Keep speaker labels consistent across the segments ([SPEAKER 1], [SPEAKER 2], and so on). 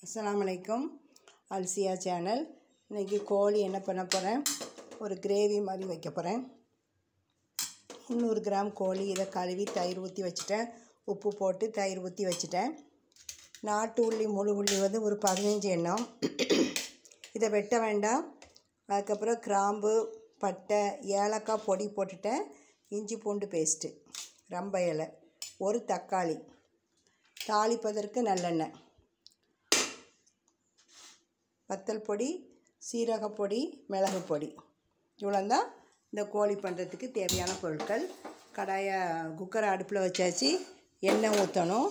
[SPEAKER 1] அஸ்ஸலாமு அலைக்கும் அல்சியா சேனல் இன்றைக்கி கோழி என்ன பண்ண போகிறேன் ஒரு கிரேவி மாதிரி வைக்க போகிறேன் முந்நூறு கிராம் கோழி இதை கழுவி தயிர் ஊற்றி வச்சுட்டேன் உப்பு போட்டு தயிர் ஊற்றி வச்சுட்டேன் நாட்டு உள்ளி முழு உள்ளி வந்து ஒரு பதினஞ்சு எண்ணம் இதை வெட்ட வேண்டாம் அதுக்கப்புறம் கிராம்பு பட்டை ஏலக்காய் பொடி போட்டுட்டேன் இஞ்சி பூண்டு பேஸ்ட்டு ரம்ப இலை ஒரு தக்காளி தாளிப்பதற்கு நல்லெண்ணெய் வத்தல் பொடி சீரகப் பொடி மிளகு பொடி இவ்வளோ தான் இந்த கோழி பண்ணுறதுக்கு தேவையான பொருட்கள் கடாயை குக்கரை அடுப்பில் வச்சாச்சு எண்ணெய் ஊற்றணும்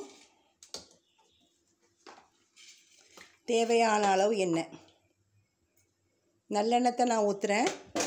[SPEAKER 1] தேவையான அளவு எண்ணெய் நல்லெண்ணத்தை நான் ஊற்றுறேன்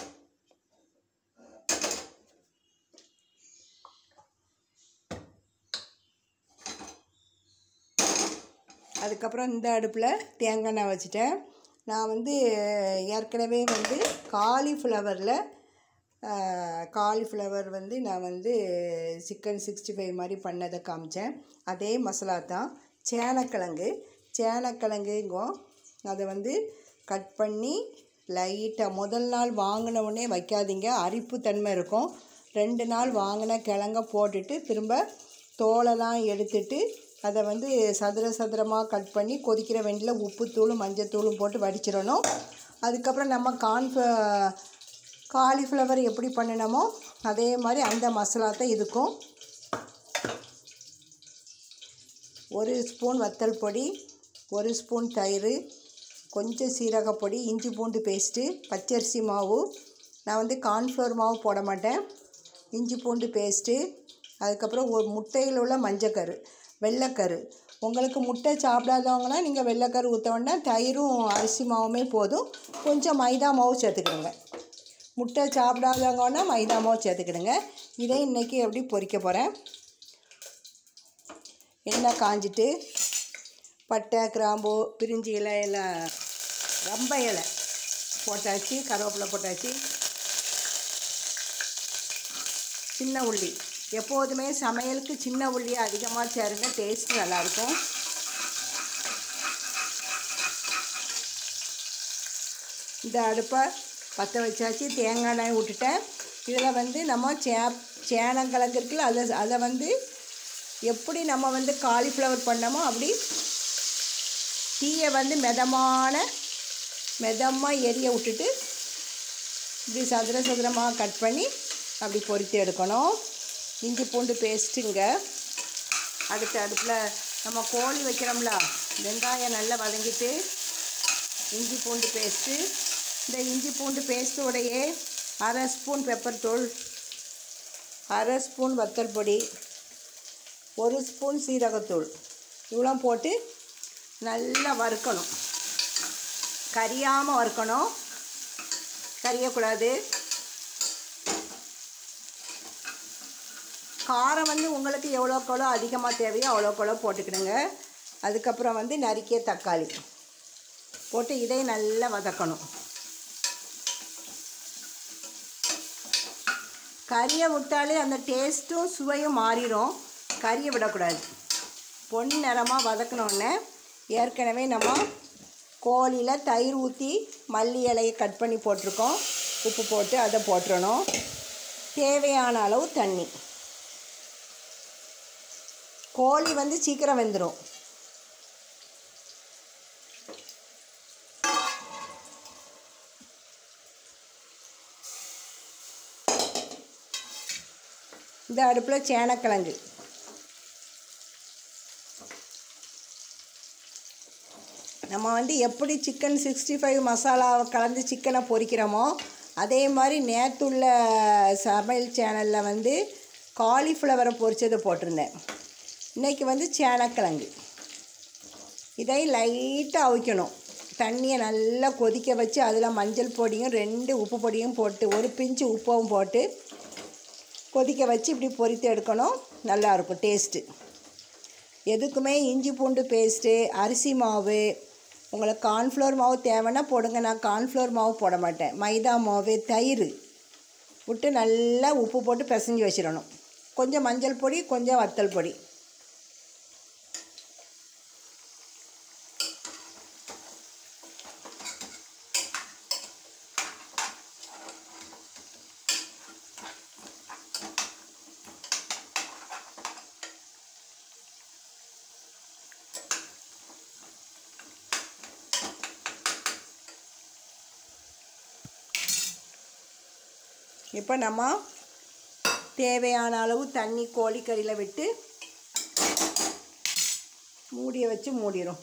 [SPEAKER 1] அதுக்கப்புறம் இந்த அடுப்பில் தேங்காய் எண்ணெய் வச்சுட்டேன் நான் வந்து ஏற்கனவே வந்து காலிஃப்ளவரில் காலிஃப்ளவர் வந்து நான் வந்து சிக்கன் சிக்ஸ்டி ஃபைவ் மாதிரி பண்ணதை காமிச்சேன் அதே மசாலா தான் சேனக்கிழங்கு சேனக்கிழங்குங்கும் அதை வந்து கட் பண்ணி லைட்டாக முதல் நாள் வாங்கின உடனே வைக்காதீங்க அரிப்பு தன்மை இருக்கும் ரெண்டு நாள் வாங்கின கிழங்க போட்டுட்டு திரும்ப தோலெல்லாம் எடுத்துட்டு அதை வந்து சதுர சதுரமாக கட் பண்ணி கொதிக்கிற வெண்ணில் உப்புத்தூளும் மஞ்சத்தூளும் போட்டு வடிச்சிடணும் அதுக்கப்புறம் நம்ம கான்ஃப காலிஃப்ளவர் எப்படி பண்ணினோமோ அதே மாதிரி அந்த மசாலா தான் இதுக்கும் ஒரு ஸ்பூன் வத்தல் பொடி ஒரு ஸ்பூன் தயிர் கொஞ்சம் சீரகப்பொடி இஞ்சி பூண்டு பேஸ்ட்டு பச்சரிசி மாவு நான் வந்து கார்ன்ஃப்ளவர் மாவு போட மாட்டேன் இஞ்சி பூண்டு பேஸ்ட்டு அதுக்கப்புறம் ஒரு முட்டையில் உள்ள மஞ்சக்கரு வெள்ளைக்கரு உங்களுக்கு முட்டை சாப்பிடாதவங்கன்னா நீங்கள் வெள்ளைக்கரு ஊற்ற வேண்டாம் தயிரும் அரிசி மாவுமே போதும் கொஞ்சம் மைதா மாவு சேர்த்துக்கிடுங்க முட்டை சாப்பிடாதவங்கன்னா மைதா மாவு சேர்த்துக்கிடுங்க இதை இன்றைக்கி எப்படி பொரிக்க போகிறேன் எண்ணெய் காஞ்சிட்டு பட்டை கிராம்பு பிரிஞ்சி இலை எல்லாம் ரொம்ப இலை போட்டாச்சு கருவேப்பிலை போட்டாச்சு சின்ன உள்ளி எப்போதுமே சமையலுக்கு சின்ன உள்ளியை அதிகமாக சேருங்க டேஸ்ட் நல்லாயிருக்கும் இந்த அடுப்பை பற்ற வச்சாச்சு தேங்காய் எண்ணெய் விட்டுட்டேன் இதில் வந்து நம்ம சே சேனங்கிழங்கு இருக்குல்ல அதை அதை வந்து எப்படி நம்ம வந்து காலிஃப்ளவர் பண்ணோமோ அப்படி தீயை வந்து மிதமான மிதமாக எரிய விட்டுட்டு இப்படி சதுர சதுரமாக கட் பண்ணி அப்படி பொரித்து எடுக்கணும் இஞ்சி பூண்டு பேஸ்ட்டுங்க அடுத்த அடுப்பில் நம்ம கோழி வைக்கிறோம்ல வெங்காயம் நல்லா வதங்கிட்டு இஞ்சி பூண்டு பேஸ்ட்டு இந்த இஞ்சி பூண்டு பேஸ்ட்டோடையே அரை ஸ்பூன் பெப்பர் தூள் அரை ஸ்பூன் வத்தல் பொடி ஒரு ஸ்பூன் சீரகத்தூள் இவ்வளோ போட்டு நல்லா வறுக்கணும் கரியாமல் வறுக்கணும் கரியக்கூடாது காரம் வந்து உங்களுக்கு எவ்வளோக்கெவ்வளோ அதிகமாக தேவையோ அவ்வளோக்கெவ்வளோ போட்டுக்கிடுங்க அதுக்கப்புறம் வந்து நறுக்கிய தக்காளி போட்டு இதை நல்லா வதக்கணும் கறியை விட்டாலே அந்த டேஸ்ட்டும் சுவையும் மாறிடும் கறியை விடக்கூடாது பொன் நிறமாக வதக்கினோடனே ஏற்கனவே நம்ம கோழியில் தயிர் ஊற்றி மல்லி இலையை கட் பண்ணி போட்டிருக்கோம் உப்பு போட்டு அதை போட்டுறணும் தேவையான அளவு தண்ணி கோழி வந்து சீக்கிரம் வெந்துடும் இந்த அடுப்பில் சேனக்கிழங்கு நம்ம வந்து எப்படி சிக்கன் சிக்ஸ்டி ஃபைவ் மசாலாவை கலந்து சிக்கனை பொரிக்கிறோமோ அதே மாதிரி நேற்றுள்ள சமையல் சேனலில் வந்து காலிஃப்ளவரை பொரிச்சதை போட்டிருந்தேன் இன்றைக்கி வந்து சேனக்கிழங்கு இதை லைட்டாக அவிக்கணும் தண்ணியை நல்லா கொதிக்க வச்சு அதில் மஞ்சள் பொடியும் ரெண்டு உப்பு பொடியும் போட்டு ஒரு பிஞ்சு உப்பும் போட்டு கொதிக்க வச்சு இப்படி பொரித்து எடுக்கணும் நல்லாயிருக்கும் டேஸ்ட்டு எதுக்குமே இஞ்சி பூண்டு பேஸ்ட்டு அரிசி மாவு உங்களுக்கு கார்ன்ஃப்ளவர் மாவு தேவைன்னா போடுங்க நான் கார்ன்ஃப்ளவர் மாவு போட மாட்டேன் மைதா மாவு தயிர் விட்டு நல்லா உப்பு போட்டு பிசைஞ்சு வச்சிடணும் கொஞ்சம் மஞ்சள் பொடி கொஞ்சம் வத்தல் பொடி இப்போ நம்ம தேவையான அளவு தண்ணி கோழிக்கறியில் விட்டு மூடிய வச்சு மூடிடும்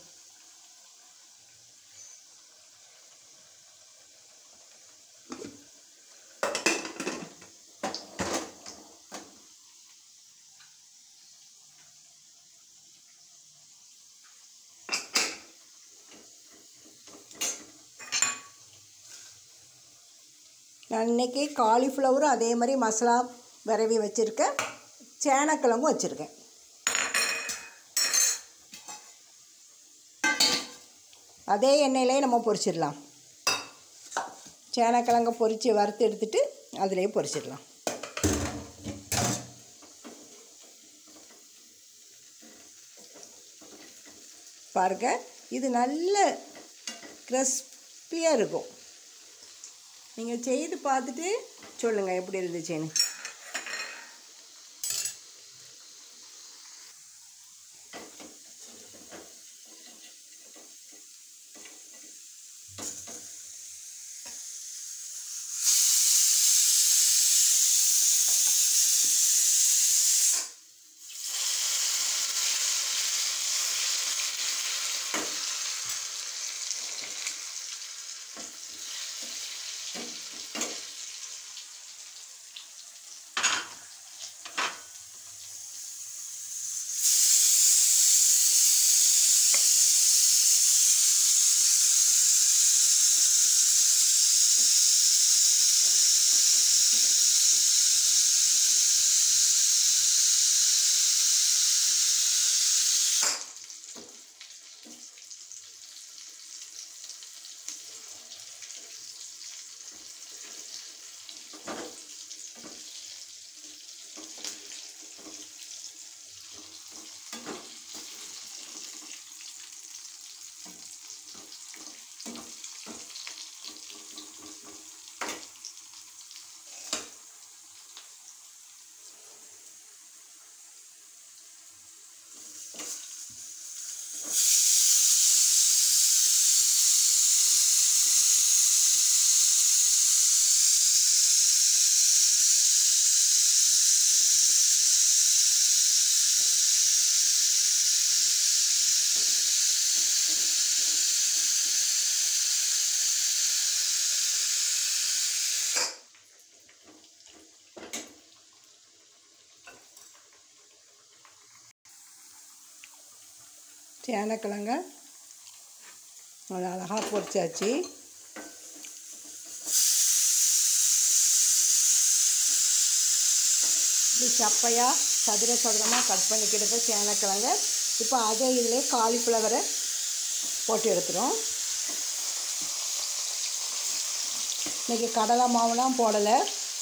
[SPEAKER 1] நான் இன்றைக்கி காலிஃப்ளவரும் அதே மாதிரி மசாலா விரவி வச்சுருக்கேன் சேனக்கிழங்கும் வச்சுருக்கேன் அதே எண்ணெயிலே நம்ம பொரிச்சிடலாம் சேனக்கிழங்க பொரித்து வறுத்து எடுத்துட்டு அதிலே பொரிச்சிடலாம் பாருங்க இது நல்ல கிறிஸ்பியாக இருக்கும் நீங்கள் செய்து பார்த்துட்டு சொல்லுங்கள் எப்படி இருந்துச்சுன்னு சேனக்கிழங்க அது அழகாக பொரிச்சாச்சு இப்படி சப்பையாக சதுர சதுரமாக கட் பண்ணிக்கிட்டு சேனக்கிழங்க இப்போ அதே இதிலே காலிஃப்ளவரை போட்டு எடுத்துரும் இன்றைக்கி கடலை மாவுலாம் போடலை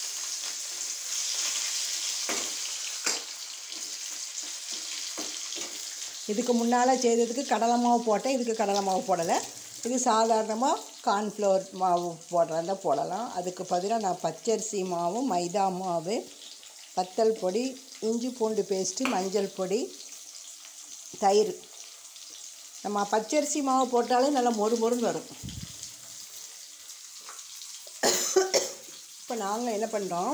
[SPEAKER 1] இதுக்கு முன்னால் செய்ததுக்கு கடலை மாவு போட்டேன் இதுக்கு கடலை மாவு போடலை இது சாதாரணமாக கார்ன்ஃப்ளவர் மாவு போடுறதா போடலாம் அதுக்கு பதிலாக நான் பச்சரிசி மாவு மைதா மாவு வத்தல் பொடி இஞ்சி பூண்டு பேஸ்ட்டு மஞ்சள் பொடி தயிர் நம்ம பச்சரிசி மாவு போட்டாலே நல்லா மொறு மொறுன்னு வரும் இப்போ நாங்கள் என்ன பண்ணுறோம்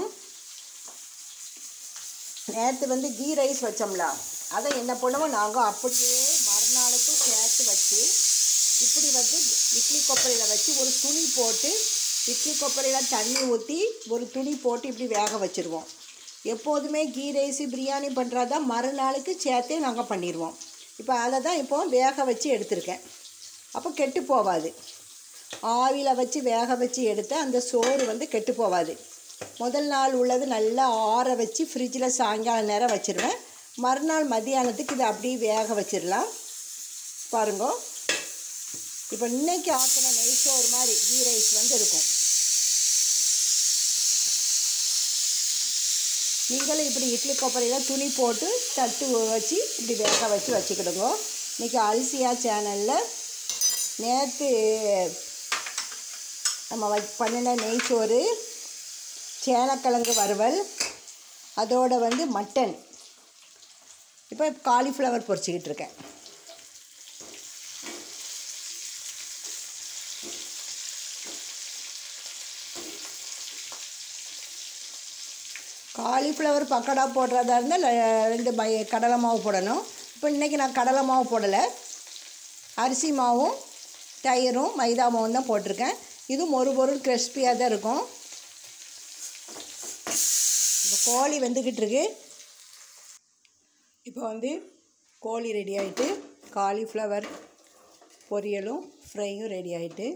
[SPEAKER 1] நேற்று வந்து கீ ரைஸ் வச்சோம்ல அதை என்ன பண்ணுவோம் நாங்கள் அப்படியே மறுநாளைக்கும் சேர்த்து வச்சு இப்படி வந்து இட்லி கொப்பரையில் வச்சு ஒரு துணி போட்டு இட்லி கொப்பரையில் தண்ணி ஊற்றி ஒரு துணி போட்டு இப்படி வேக வச்சுருவோம் எப்போதுமே கீ ரைஸு பிரியாணி பண்ணுறதா மறுநாளுக்கு சேர்த்தே நாங்கள் பண்ணிடுவோம் இப்போ அதை தான் இப்போ வேக வச்சு எடுத்திருக்கேன் அப்போ கெட்டு போகாது ஆவியில் வச்சு வேக வச்சு எடுத்து அந்த சோறு வந்து கெட்டு போகாது முதல் நாள் உள்ளது நல்லா ஆற வச்சு ஃப்ரிட்ஜில் சாயங்காலம் நேரம் வச்சுருவேன் மறுநாள் மதியானத்துக்கு இதை அப்படியே வேக வச்சிடலாம் பாருங்க இப்போ இன்னைக்கு ஆக்கின நெய் சோறு மாதிரி கீ ரைஸ் வந்து இருக்கும் நீங்களும் இப்படி இட்லி கொப்பரையில் துணி போட்டு தட்டு வச்சு இப்படி வேக வச்சு வச்சுக்கிடுங்க இன்றைக்கி அரிசியா சேனலில் நேற்று நம்ம வ பண்ணின நெய்ச்சோறு சேனக்கிழங்கு வறுவல் அதோட வந்து மட்டன் இப்போ காலிஃப்ளவர் பொரிச்சிக்கிட்டு இருக்கேன் காலிஃப்ளவர் பக்கோடா போடுறதா இருந்தால் ல- ரெண்டு பை கடலை மாவு போடணும் இப்போ இன்றைக்கி நான் கடலை மாவு போடலை அரிசி மாவும் தயிரும் மைதா மாவும் தான் போட்டிருக்கேன் இது மொறு பொருள் கிறிஸ்பியாக தான் இருக்கும் இப்போ கோழி வெந்துக்கிட்டு இருக்கு இப்போ வந்து கோழி ரெடி ஆகிட்டு காலிஃப்ளவர் பொரியலும் ஃப்ரையும் ரெடி ஆகிட்டு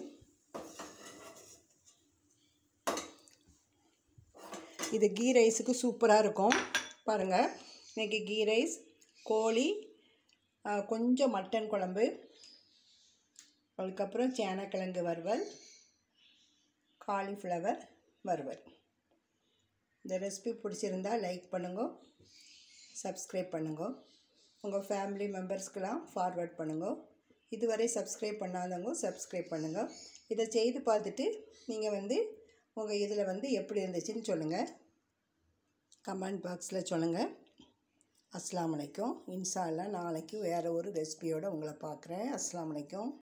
[SPEAKER 1] இது கீ ரைஸுக்கு சூப்பராக இருக்கும் பாருங்கள் இன்றைக்கி கீ ரைஸ் கோழி ஆ, கொஞ்சம் மட்டன் குழம்பு அதுக்கப்புறம் சேனக்கிழங்கு வறுவல் காலிஃப்ளவர் வறுவல் இந்த ரெசிபி பிடிச்சிருந்தா லைக் பண்ணுங்க சப்ஸ்கிரைப் பண்ணுங்க உங்கள் ஃபேமிலி மெம்பர்ஸ்க்கெலாம் ஃபார்வர்ட் பண்ணுங்க இதுவரை சப்ஸ்கிரைப் பண்ணாதவங்க சப்ஸ்கிரைப் பண்ணுங்கள் இதை செய்து பார்த்துட்டு நீங்கள் வந்து உங்கள் இதில் வந்து எப்படி இருந்துச்சுன்னு சொல்லுங்கள் கமெண்ட் பாக்ஸில் சொல்லுங்கள் அஸ்ஸலாமு அலைக்கும் இன்ஷா அல்லாஹ் நாளைக்கு வேறு ஒரு ரெசிபியோடு உங்களை பார்க்குறேன் அஸ்ஸலாமு அலைக்கும்